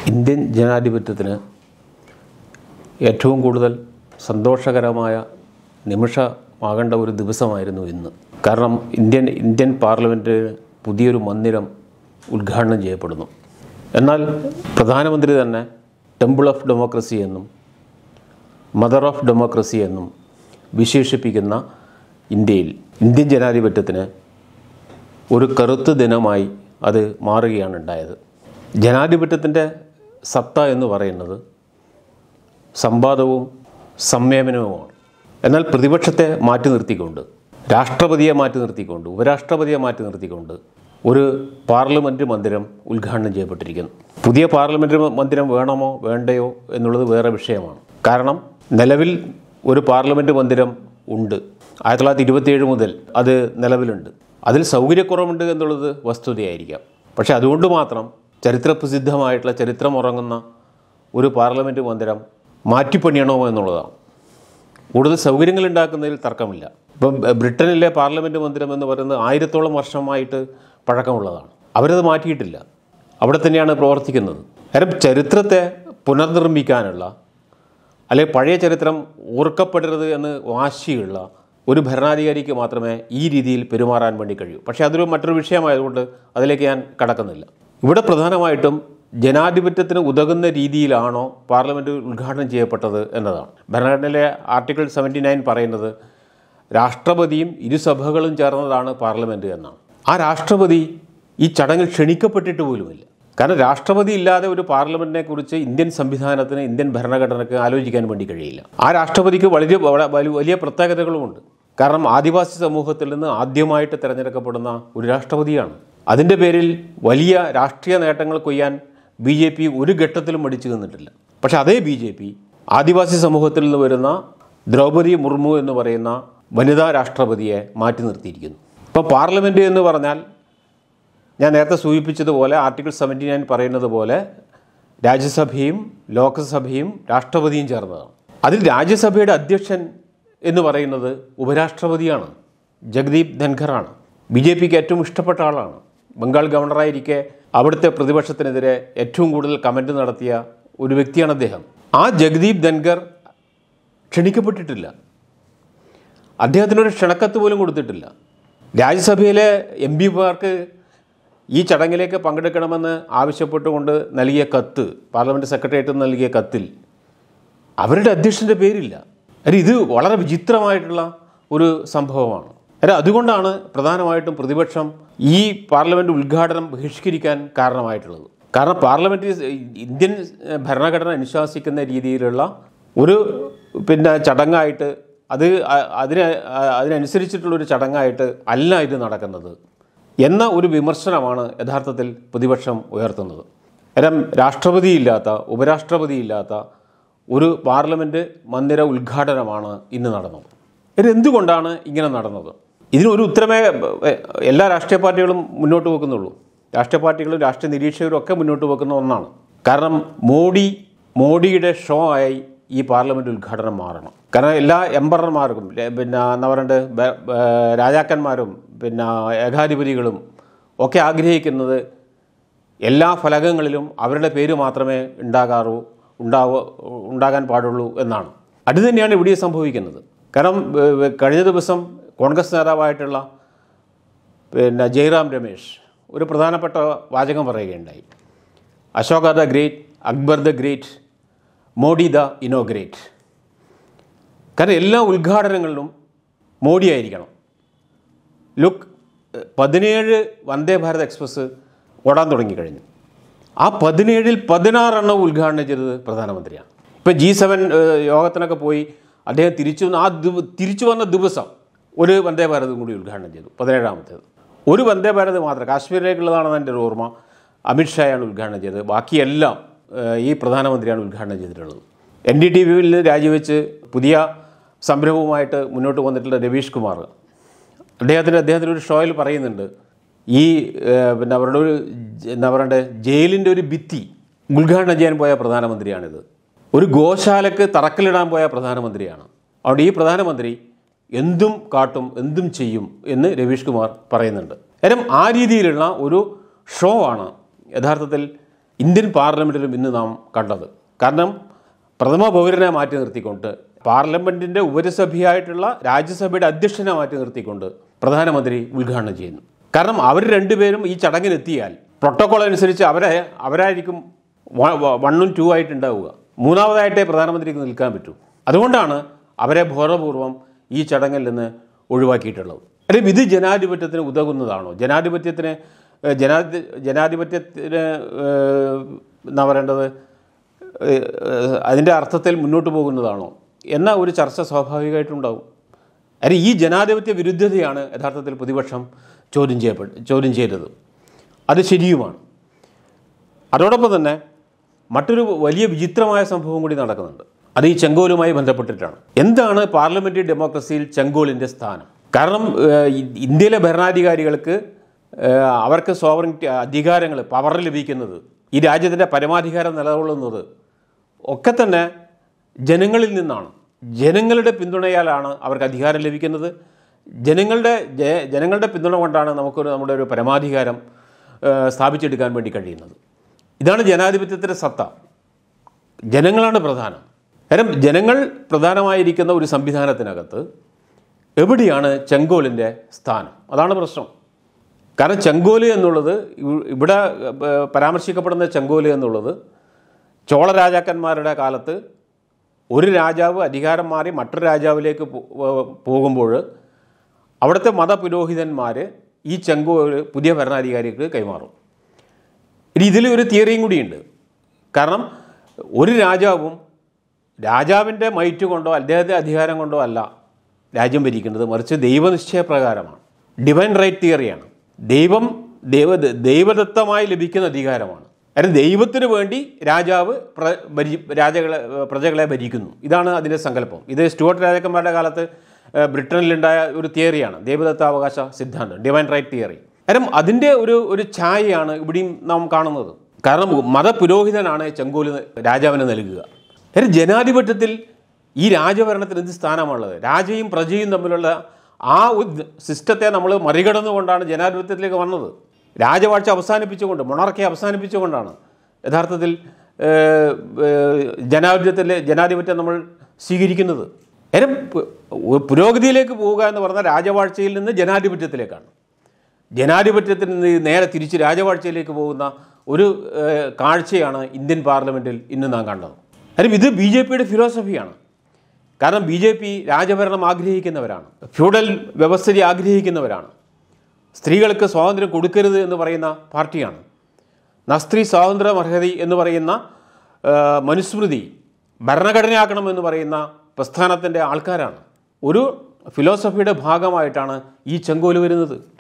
Indian ജനാധിപത്യത്തിന് ഏറ്റവും കൂടുതൽ സന്തോഷകരമായ നിമിഷമാകേണ്ട ഒരു ദിവസമായിരുന്നു ഇന്ന് കാരണം ഇന്ത്യൻ ഇന്ത്യൻ പാർലമെൻറ്റ് പുതിയൊരു മന്ദിരം ഉദ്ഘാടനം ചെയ്യപ്പെടുന്നു എന്നാൽ പ്രധാനമന്ത്രി തന്നെ ടെമ്പിൾ ഓഫ് ഡെമോക്രസി എന്നും മദർ ഓഫ് ഡെമോക്രസി എന്നും വിശേഷിപ്പിക്കുന്ന ഇന്ത്യയിൽ ഇന്ത്യൻ ജനാധിപത്യത്തിന് ഒരു കറുത്ത ദിനമായി അത് മാറുകയാണ് ഉണ്ടായത് ജനാധിപത്യത്തിൻ്റെ സത്ത എന്ന് പറയുന്നത് സംവാദവും സംയമനവുമാണ് എന്നാൽ പ്രതിപക്ഷത്തെ മാറ്റി നിർത്തിക്കൊണ്ട് രാഷ്ട്രപതിയെ മാറ്റി നിർത്തിക്കൊണ്ട് ഉപരാഷ്ട്രപതിയെ മാറ്റി നിർത്തിക്കൊണ്ട് ഒരു പാർലമെൻറ്റ് മന്ദിരം ഉദ്ഘാടനം ചെയ്യപ്പെട്ടിരിക്കുന്നു പുതിയ പാർലമെൻറ്റ് മന്ദിരം വേണമോ വേണ്ടയോ എന്നുള്ളത് വേറെ വിഷയമാണ് കാരണം നിലവിൽ ഒരു പാർലമെൻറ്റ് മന്ദിരം ഉണ്ട് ആയിരത്തി തൊള്ളായിരത്തി ഇരുപത്തിയേഴ് മുതൽ അത് നിലവിലുണ്ട് അതിൽ സൗകര്യക്കുറവുണ്ട് എന്നുള്ളത് വസ്തുതയായിരിക്കാം പക്ഷേ അതുകൊണ്ട് മാത്രം ചരിത്രപ്രസിദ്ധമായിട്ടുള്ള ചരിത്രം ഉറങ്ങുന്ന ഒരു പാർലമെൻറ്റ് മന്ദിരം മാറ്റിപ്പണിയണോ എന്നുള്ളതാണ് കൂടുതൽ സൗകര്യങ്ങൾ ഉണ്ടാക്കുന്നതിൽ തർക്കമില്ല ഇപ്പം ബ്രിട്ടനിലെ പാർലമെൻറ്റ് മന്ദിരം എന്ന് പറയുന്നത് ആയിരത്തോളം വർഷമായിട്ട് പഴക്കമുള്ളതാണ് അവരത് മാറ്റിയിട്ടില്ല അവിടെ തന്നെയാണ് പ്രവർത്തിക്കുന്നത് കാരണം ചരിത്രത്തെ പുനർനിർമ്മിക്കാനുള്ള അല്ലെങ്കിൽ പഴയ ചരിത്രം ഓർക്കപ്പെടരുത് എന്ന് വാശിയുള്ള ഒരു ഭരണാധികാരിക്ക് മാത്രമേ ഈ രീതിയിൽ പെരുമാറാൻ വേണ്ടി കഴിയൂ പക്ഷേ അതൊരു മറ്റൊരു വിഷയമായതുകൊണ്ട് അതിലേക്ക് ഞാൻ കടക്കുന്നില്ല ഇവിടെ പ്രധാനമായിട്ടും ജനാധിപത്യത്തിന് ഉതകുന്ന രീതിയിലാണോ പാർലമെൻറ്റ് ഉദ്ഘാടനം ചെയ്യപ്പെട്ടത് എന്നതാണ് ഭരണഘടനയിലെ ആർട്ടിക്കിൾ സെവൻറ്റി നയൻ പറയുന്നത് രാഷ്ട്രപതിയും ഇരുസഭകളും ചേർന്നതാണ് പാർലമെൻറ്റ് എന്നാണ് ആ രാഷ്ട്രപതി ഈ ചടങ്ങിൽ ക്ഷണിക്കപ്പെട്ടിട്ട് പോലുമില്ല കാരണം രാഷ്ട്രപതി ഇല്ലാതെ ഒരു പാർലമെൻറ്റിനെ കുറിച്ച് ഇന്ത്യൻ സംവിധാനത്തിന് ഇന്ത്യൻ ഭരണഘടനയ്ക്ക് ആലോചിക്കാൻ വേണ്ടി കഴിയില്ല ആ രാഷ്ട്രപതിക്ക് വളരെ വള- വലിയ വലിയ പ്രത്യേകതകളുമുണ്ട് കാരണം ആദിവാസി സമൂഹത്തിൽ നിന്ന് ആദ്യമായിട്ട് തിരഞ്ഞെടുക്കപ്പെടുന്ന ഒരു രാഷ്ട്രപതിയാണ് അതിൻ്റെ പേരിൽ വലിയ രാഷ്ട്രീയ നേട്ടങ്ങൾ കൊയ്യാൻ ബി ജെ പി ഒരു ഘട്ടത്തിലും മടിച്ചു നിന്നിട്ടില്ല പക്ഷേ അതേ ബി ജെ പി ആദിവാസി സമൂഹത്തിൽ നിന്ന് വരുന്ന ദ്രൗപദി മുർമു എന്ന് പറയുന്ന വനിതാ രാഷ്ട്രപതിയെ മാറ്റി നിർത്തിയിരിക്കുന്നു ഇപ്പോൾ പാർലമെൻറ്റ് എന്ന് പറഞ്ഞാൽ ഞാൻ നേരത്തെ സൂചിപ്പിച്ചതുപോലെ ആർട്ടിക്കിൾ സെവൻറ്റി നയൻ പറയുന്നത് പോലെ രാജ്യസഭയും ലോക്സഭയും രാഷ്ട്രപതിയും ചേർന്നതാണ് അതിൽ രാജ്യസഭയുടെ അധ്യക്ഷൻ എന്ന് പറയുന്നത് ഉപരാഷ്ട്രപതിയാണ് ജഗദീപ് ധൻഖറാണ് ബി ജെ പിക്ക് ഏറ്റവും ഇഷ്ടപ്പെട്ട ആളാണ് ബംഗാൾ ഗവർണറായിരിക്കെ അവിടുത്തെ പ്രതിപക്ഷത്തിനെതിരെ ഏറ്റവും കൂടുതൽ കമൻറ്റ് നടത്തിയ ഒരു വ്യക്തിയാണ് അദ്ദേഹം ആ ജഗദീപ് ധൻഖർ ക്ഷണിക്കപ്പെട്ടിട്ടില്ല അദ്ദേഹത്തിനൊരു ക്ഷണക്കത്ത് പോലും കൊടുത്തിട്ടില്ല രാജ്യസഭയിലെ എം പിമാർക്ക് ഈ ചടങ്ങിലേക്ക് പങ്കെടുക്കണമെന്ന് ആവശ്യപ്പെട്ടുകൊണ്ട് നൽകിയ കത്ത് പാർലമെൻറ്റ് സെക്രട്ടേറിയറ്റ് നൽകിയ കത്തിൽ അവരുടെ അധ്യക്ഷൻ്റെ പേരില്ല അല്ല ഇത് വളരെ വിചിത്രമായിട്ടുള്ള ഒരു സംഭവമാണ് അല്ല അതുകൊണ്ടാണ് പ്രധാനമായിട്ടും പ്രതിപക്ഷം ഈ പാർലമെൻറ്റ് ഉദ്ഘാടനം ബഹിഷ്കരിക്കാൻ കാരണമായിട്ടുള്ളത് കാരണം പാർലമെൻറ്റ് ഇന്ത്യൻ ഭരണഘടന അനുശാസിക്കുന്ന രീതിയിലുള്ള ഒരു പിന്നെ ചടങ്ങായിട്ട് അത് അ- അതിന് അ- അതിനനുസരിച്ചിട്ടുള്ളൊരു ചടങ്ങായിട്ട് അല്ല ഇത് നടക്കുന്നത് എന്ന ഒരു വിമർശനമാണ് യഥാർത്ഥത്തിൽ പ്രതിപക്ഷം ഉയർത്തുന്നത് കാരണം രാഷ്ട്രപതിയില്ലാത്ത ഉപരാഷ്ട്രപതിയില്ലാത്ത ഒരു പാർലമെൻറ്റ് മന്ദിര ഉദ്ഘാടനമാണ് ഇന്ന് നടന്നത് ഇത് എന്തുകൊണ്ടാണ് ഇങ്ങനെ നടന്നത് ഇതിനൊരു ഉത്തരമേ എ, എല്ലാ രാഷ്ട്രീയ പാർട്ടികളും മുന്നോട്ട് വെക്കുന്നുള്ളൂ രാഷ്ട്രീയ പാർട്ടികളും രാഷ്ട്രീയ നിരീക്ഷകരും ഒക്കെ മുന്നോട്ട് വെക്കുന്ന ഒന്നാണ് കാരണം മോഡി മോഡിയുടെ ഷോ ആയി ഈ പാർലമെൻറ്റ് ഉദ്ഘാടനം മാറണം കാരണം എല്ലാ എംബറർമാർക്കും ലെ- പിന്നെ എന്താ പറയണ്ടത് ബ- ബ- രാജാക്കന്മാരും പിന്നെ ഏകാധിപതികളും ഒക്കെ ആഗ്രഹിക്കുന്നത് എല്ലാ ഫലകങ്ങളിലും അവരുടെ പേര് മാത്രമേ ഉണ്ടാകാറൂ ഉണ്ടാവ ഉണ്ടാകാൻ പാടുള്ളൂ എന്നാണ് അത് തന്നെയാണ് ഇവിടെ സംഭവിക്കുന്നത് കാരണം ഏ, ഏ, കഴിഞ്ഞ ദിവസം കോൺഗ്രസ് നേതാവായിട്ടുള്ള പിന്നെ ജയറാം രമേശ് ഒരു പ്രധാനപ്പെട്ട വാചകം പറയുകയുണ്ടായി Ashoka the great Akbar the great Modi the inaugurate കാരണം എല്ലാ ഉദ്ഘാടനങ്ങളിലും മോഡി ആയിരിക്കണം ലുക്ക് പതിനേഴ് വന്ദേ ഭാരത് എക്സ്പ്രസ് ഓടാൻ തുടങ്ങിക്കഴിഞ്ഞു ആ പതിനേഴിൽ പതിനാറെണ്ണം ഉദ്ഘാടനം ചെയ്തത് പ്രധാനമന്ത്രിയാണ് ഇപ്പം ജി സെവൻ യോഗത്തിനൊക്കെ പോയി അദ്ദേഹം തിരിച്ചു വന്ന ആ ദിവ തിരിച്ചു വന്ന ദിവസം ഒരു വന്ദേ ഭാരതും കൂടി ഉദ്ഘാടനം ചെയ്തു പതിനേഴാമത്തേത് ഒരു വന്ദേ ഭാരത് മാത്രം കാശ്മീരിലേക്കുള്ളതാണെന്ന് എൻ്റെ ഒരു ഓർമ്മ അമിത്ഷായാണ് ഉദ്ഘാടനം ചെയ്തത് ബാക്കിയെല്ലാം ഏഹ്, ഈ പ്രധാനമന്ത്രിയാണ് ഉദ്ഘാടനം ചെയ്തിട്ടുള്ളത് എൻ ഡി ടി വിയിൽ രാജിവെച്ച് പുതിയ സംരംഭവുമായിട്ട് മുന്നോട്ട് വന്നിട്ടുള്ള രവീഷ് കുമാർ അദ്ദേഹത്തിന് അദ്ദേഹത്തിൻ്റെ ഒരു ഷോയിൽ പറയുന്നുണ്ട് ഈ ഏഹ്, പിന്നെ അവരുടെ ഒരു ജ- എന്താ പറയണ്ടേ ജയിലിൻ്റെ ഒരു ഭിത്തി ഉദ്ഘാടനം ചെയ്യാൻ പോയ പ്രധാനമന്ത്രിയാണിത് ഒരു ഗോശാലക്ക് തറക്കല്ലിടാൻ പോയ പ്രധാനമന്ത്രിയാണ് അതുകൊണ്ട് ഈ പ്രധാനമന്ത്രി എന്തും കാട്ടും എന്തും ചെയ്യും എന്ന് രവീഷ് കുമാർ പറയുന്നുണ്ട് കാര്യം ആ രീതിയിലുള്ള ഒരു ഷോ ആണ് യഥാർത്ഥത്തിൽ ഇന്ത്യൻ പാർലമെൻറ്റിലും ഇന്ന് നാം കണ്ടത് കാരണം പ്രഥമ പൗരനെ മാറ്റി നിർത്തിക്കൊണ്ട് പാർലമെൻറ്റിൻ്റെ ഉപരിസഭയായിട്ടുള്ള രാജ്യസഭയുടെ അധ്യക്ഷനെ മാറ്റി നിർത്തിക്കൊണ്ട് പ്രധാനമന്ത്രി ഉദ്ഘാടനം ചെയ്യുന്നു കാരണം അവർ രണ്ടുപേരും ഈ ചടങ്ങിനെത്തിയാൽ പ്രോട്ടോകോൾ അനുസരിച്ച് അവരെ അവരായിരിക്കും വ- വ- വണ്ണും ടു ആയിട്ടുണ്ടാവുക മൂന്നാമതായിട്ടേ പ്രധാനമന്ത്രിക്ക് നിൽക്കാൻ പറ്റൂ അതുകൊണ്ടാണ് അവരെ ബോധപൂർവം ഈ ചടങ്ങിൽ നിന്ന് ഒഴിവാക്കിയിട്ടുള്ളത് അല്ലെങ്കിൽ ഇത് ജനാധിപത്യത്തിന് ഉതകുന്നതാണോ ജനാധിപത്യത്തിന് ഏഹ്, ജനാധി ജനാധിപത്യത്തിന് ഏഹ്, എന്താ പറയേണ്ടത് ഏഹ്, അതിൻ്റെ അർത്ഥത്തിൽ മുന്നോട്ട് പോകുന്നതാണോ എന്ന ഒരു ചർച്ച സ്വാഭാവികമായിട്ടുണ്ടാവും അല്ല ഈ ജനാധിപത്യ വിരുദ്ധതയാണ് യഥാർത്ഥത്തിൽ പ്രതിപക്ഷം ചോദ്യം ചെയ്യപ്പെട്ട ചോദ്യം ചെയ്തത് അത് ശരിയുമാണ് അതോടൊപ്പം തന്നെ മറ്റൊരു വലിയ വിചിത്രമായ സംഭവം കൂടി നടക്കുന്നുണ്ട് അത് ഈ ചെങ്കോലുമായി ബന്ധപ്പെട്ടിട്ടാണ് എന്താണ് പാർലമെൻ്ററി ഡെമോക്രസിയിൽ ചെങ്കോലിൻ്റെ സ്ഥാനം കാരണം ഏഹ്, ഇ- ഇന്ത്യയിലെ ഭരണാധികാരികൾക്ക് ഏഹ്, അവർക്ക് സോവറിറ്റി അധികാരങ്ങൾ പവർ ലഭിക്കുന്നത് ഈ രാജ്യത്തിൻ്റെ പരമാധികാരം നിലകൊള്ളുന്നത് ഒക്കെ തന്നെ ജനങ്ങളിൽ നിന്നാണ് ജനങ്ങളുടെ പിന്തുണയാലാണ് അവർക്ക് അധികാരം ലഭിക്കുന്നത് ജനങ്ങളുടെ ജ- ജനങ്ങളുടെ പിന്തുണ കൊണ്ടാണ് നമുക്കൊരു നമ്മുടെ ഒരു പരമാധികാരം ഏഹ്, സ്ഥാപിച്ചെടുക്കാൻ വേണ്ടി കഴിയുന്നത് ഇതാണ് ജനാധിപത്യത്തിൻ്റെ സത്ത ജനങ്ങളാണ് പ്രധാനം കാരണം ജനങ്ങൾ പ്രധാനമായിരിക്കുന്ന ഒരു സംവിധാനത്തിനകത്ത് എവിടെയാണ് ചെങ്കോലിൻ്റെ സ്ഥാനം അതാണ് പ്രശ്നം കാരണം ചെങ്കോല് എന്നുള്ളത് ഇവ- ഇവിടെ ഏഹ്, പരാമർശിക്കപ്പെടുന്ന ചെങ്കോല് എന്നുള്ളത് ചോള രാജാക്കന്മാരുടെ കാലത്ത് ഒരു രാജാവ് അധികാരം മാറി മറ്റൊരു രാജാവിലേക്ക് പോ- ഏഹ് പോകുമ്പോൾ അവിടുത്തെ മതപുരോഹിതന്മാർ ഈ ചെങ്കോല് പുതിയ ഭരണാധികാരിക്ക് കൈമാറും ഇനി ഇതിൽ ഒരു തിയറിയും കൂടിയുണ്ട് കാരണം ഒരു രാജാവും രാജാവിൻ്റെ മൈറ്റ് കൊണ്ടോ അദ്ദേഹത്തെ അധികാരം കൊണ്ടോ അല്ല രാജ്യം ഭരിക്കുന്നത് മറിച്ച് ദൈവനിശ്ചയപ്രകാരമാണ് ഡിവൈൻ റൈറ്റ് തിയറിയാണ് ദൈവം ദൈവ ദൈവദത്തമായി ലഭിക്കുന്ന അധികാരമാണ് കാരണം ദൈവത്തിന് വേണ്ടി രാജാവ് പ്ര ഭരി രാജകളെ പ്രജകളെ ഭരിക്കുന്നു ഇതാണ് അതിൻ്റെ സങ്കല്പം ഇത് സ്റ്റുവർട്ട് രാജാക്കന്മാരുടെ കാലത്ത് ഏഹ്, ബ്രിട്ടനിലുണ്ടായ ഒരു തിയറിയാണ് ദൈവദത്താവകാശ സിദ്ധാന്തം ഡിവൈൻ റൈറ്റ് തിയറി കാരണം അതിൻ്റെ ഒരു ഒരു ഛായയാണ് ഇവിടെയും നാം കാണുന്നത് കാരണം മതപുരോഹിതനാണ് ചെങ്കോല് രാജാവിന് നൽകുക കാരണം ജനാധിപത്യത്തിൽ ഈ രാജഭരണത്തിന് എന്ത് സ്ഥാനമാണുള്ളത് രാജയും പ്രജയും തമ്മിലുള്ള ആ ഒരു സിസ്റ്റത്തെ നമ്മൾ മറികടന്നുകൊണ്ടാണ് ജനാധിപത്യത്തിലേക്ക് വന്നത് രാജവാഴ്ച അവസാനിപ്പിച്ചുകൊണ്ട് മൊണാർക്കി അവസാനിപ്പിച്ചുകൊണ്ടാണ് യഥാർത്ഥത്തിൽ ഏഹ്, ഏഹ്, ജനാധിപത്യത്തിലെ ജനാധിപത്യം നമ്മൾ സ്വീകരിക്കുന്നത് കാരണം പു- പുരോഗതിയിലേക്ക് പോവുക എന്ന് പറഞ്ഞാൽ രാജവാഴ്ചയിൽ നിന്ന് ജനാധിപത്യത്തിലേക്കാണ് ജനാധിപത്യത്തിൽ നിന്ന് നേരെ തിരിച്ച് രാജവാഴ്ചയിലേക്ക് പോകുന്ന ഒരു ഏഹ്, കാഴ്ചയാണ് ഇന്ത്യൻ പാർലമെൻറ്റിൽ ഇന്ന് നാം കണ്ടത് കാര്യം ഇത് ബി ജെ പിയുടെ ഫിലോസഫിയാണ് കാരണം ബി ജെ പി രാജഭരണം ആഗ്രഹിക്കുന്നവരാണ് ഫ്യൂഡൽ വ്യവസ്ഥിതി ആഗ്രഹിക്കുന്നവരാണ് സ്ത്രീകൾക്ക് സ്വാതന്ത്ര്യം കൊടുക്കരുത് എന്ന് പറയുന്ന പാർട്ടിയാണ് നസ്ത്രീ സ്വാതന്ത്ര്യം അർഹതി എന്ന് പറയുന്ന ആ, മനുസ്മൃതി ഭരണഘടനയാക്കണമെന്ന് പറയുന്ന പ്രസ്ഥാനത്തിൻ്റെ ആൾക്കാരാണ് ഒരു ഫിലോസഫിയുടെ ഭാഗമായിട്ടാണ് ഈ ചെങ്കോല് വരുന്നത്